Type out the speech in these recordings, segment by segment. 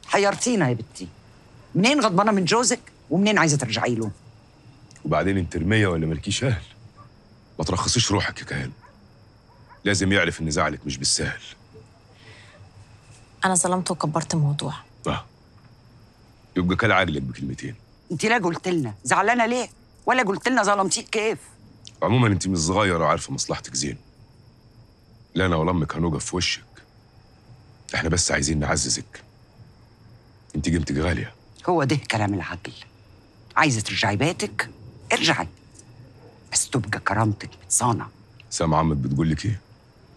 حيرتينا يا بنتي منين غضبانه من جوزك ومنين عايزه ترجعي له وبعدين انت رمية ولا مالكيش اهل ما ترخصيش روحك يا كهان لازم يعرف ان زعلك مش بالسهل انا ظلمت وكبرت الموضوع اه يبقى كل عقلك بكلمتين انت لا قلت لنا زعلانه ليه ولا قلت لنا ظلمتيك كيف عموما انت مش صغيره وعارفه مصلحتك زين لا انا ولا امك هنوقف في وشك احنا بس عايزين نعززك انت قيمتك غاليه هو ده كلام العقل عايزه ترجعي بيتك ارجعي بس تبقى كرامتك متصانه سامع عمك بتقول لك ايه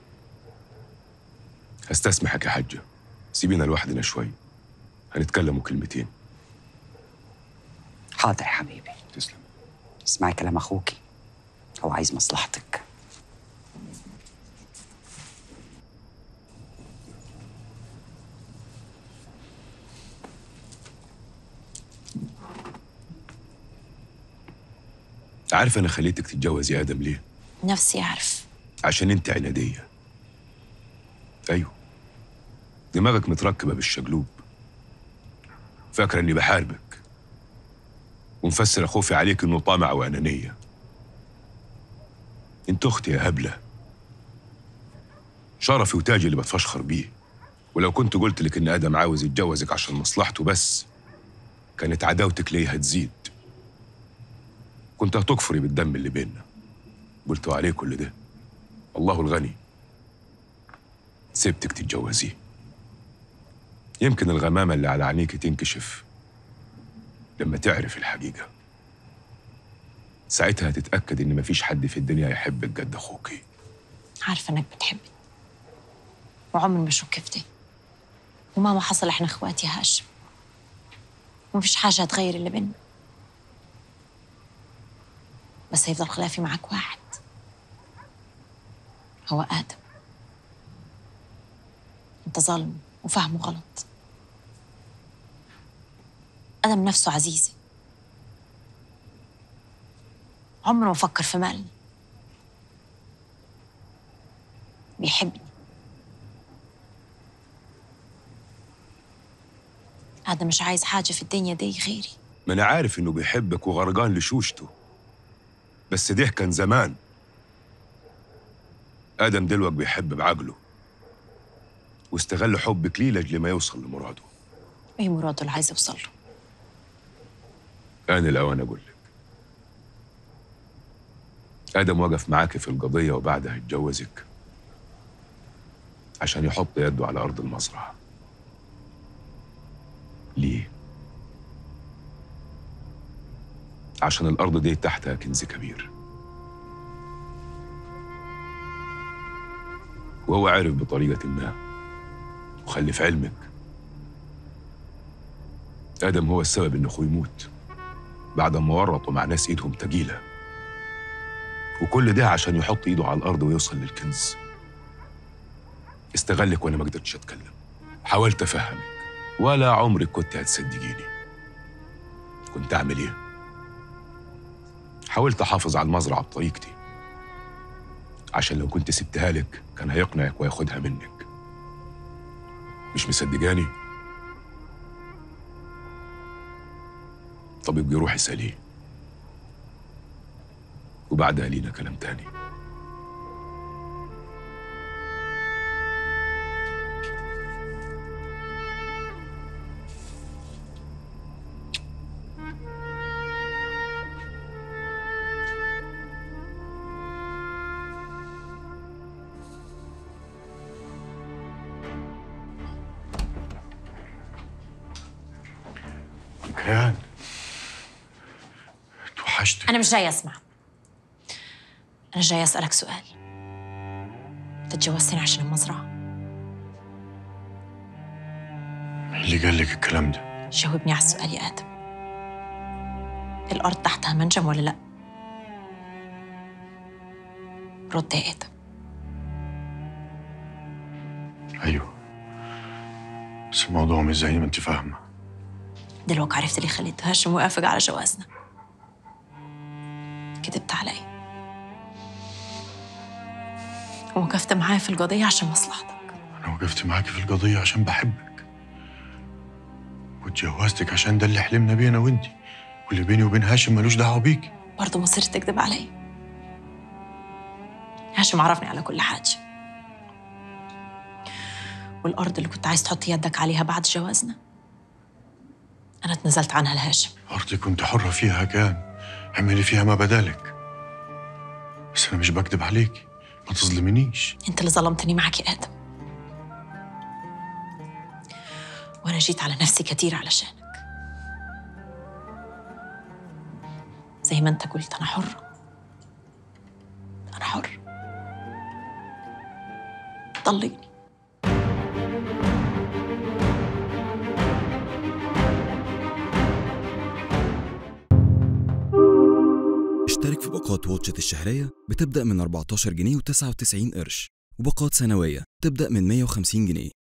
هستسمحك يا حجه سيبينا لوحدنا شوي هنتكلموا كلمتين حاضر يا حبيبي تسلم اسمعي كلام اخوكي هو عايز مصلحتك عارف انا خليتك تتجوز يا ادم ليه نفسي اعرف عشان انت عناديه ايوه دماغك متركبه بالشقلوب فاكره اني بحاربك ومفسر خوفي عليك انه طامع وانانيه انت اختي يا هبله شرفي وتاجي اللي بتفشخر بيه ولو كنت قلت لك ان ادم عاوز يتجوزك عشان مصلحته بس كانت عداوتك ليه هتزيد كنت هتكفري بالدم اللي بيننا قلتوا عليه كل ده الله الغني سبتك تتجوزيه يمكن الغمامة اللي على عينيك تنكشف لما تعرف الحقيقة ساعتها هتتأكد إن مفيش حد في الدنيا يحبك قد أخوكي عارفه انك بتحبني وعمري ما بشك في ده ومهما حصل احنا اخوات يا هاشم ومفيش حاجه هتغير اللي بينا بس هيفضل خلافي معاك واحد هو ادم انت ظالم وفهمه غلط ادم نفسه عزيزي عمره ما فكر في مالنا بيحبني هذا مش عايز حاجة في الدنيا دي غيري ما أنا عارف إنه بيحبك وغرقان لشوشته بس ده كان زمان آدم دلوقتي بيحب بعقله واستغل حبك ليه لأجل ما يوصل لمراده ايه مراده اللي عايز يوصل له آن الأوان أقول لك آدم وقف معاك في القضية وبعدها اتجوزك عشان يحط يده على أرض المزرعة ليه؟ عشان الأرض دي تحتها كنز كبير وهو عرف بطريقة ما وخلي في علمك آدم هو السبب إن أخوه يموت بعد ما ورطوا مع ناس إيدهم تقيلة وكل ده عشان يحط إيده على الأرض ويوصل للكنز استغلك وأنا ما قدرتش أتكلم حاولت أفهمك ولا عمرك كنت هتصدقيني كنت أعمل إيه؟ حاولت أحافظ على المزرعة بطريقتي عشان لو كنت سبتها لك كان هيقنعك وياخدها منك مش مصدقاني؟ طب يبقى روحي اسأليه وبعدها لينا كلام تاني كيان توحشتك أنا مش جاي أسمع أنا جاي أسألك سؤال أنت اتجوزتني عشان المزرعة مين اللي قال لك الكلام ده؟ جاوبني على السؤال يا آدم الأرض تحتها منجم ولا لأ؟ رد يا آدم ايوه بس الموضوع مش زي ما انت فاهمه دلوقتي عرفت ليه خليت هاشم موافق على جوازنا كذبت علي ووقفت معايا في القضية عشان مصلحتك انا وقفت معاكي في القضيه عشان بحبك وتجوزتك عشان ده اللي حلمنا بيه انا وانتي واللي بيني وبين هاشم ملوش دعوه بيكي برضه ما صرت تكذب علي هاشم عرفني على كل حاجة والأرض اللي كنت عايز تحط يدك عليها بعد جوازنا أنا تنزلت عنها لهاشم أرضي كنت حرة فيها كان اعملي فيها ما بدالك بس أنا مش بكذب عليكي ما تظلمنيش أنت اللي ظلمتني معك يا آدم وأنا جيت على نفسي كتير علشانك زي ما أنت قلت أنا حرة أنا حر طلقني اشترك في باقات واتشت الشهرية بتبدأ من 14 جنيه و99 قرش وباقات سنوية تبدأ من 150 جنيه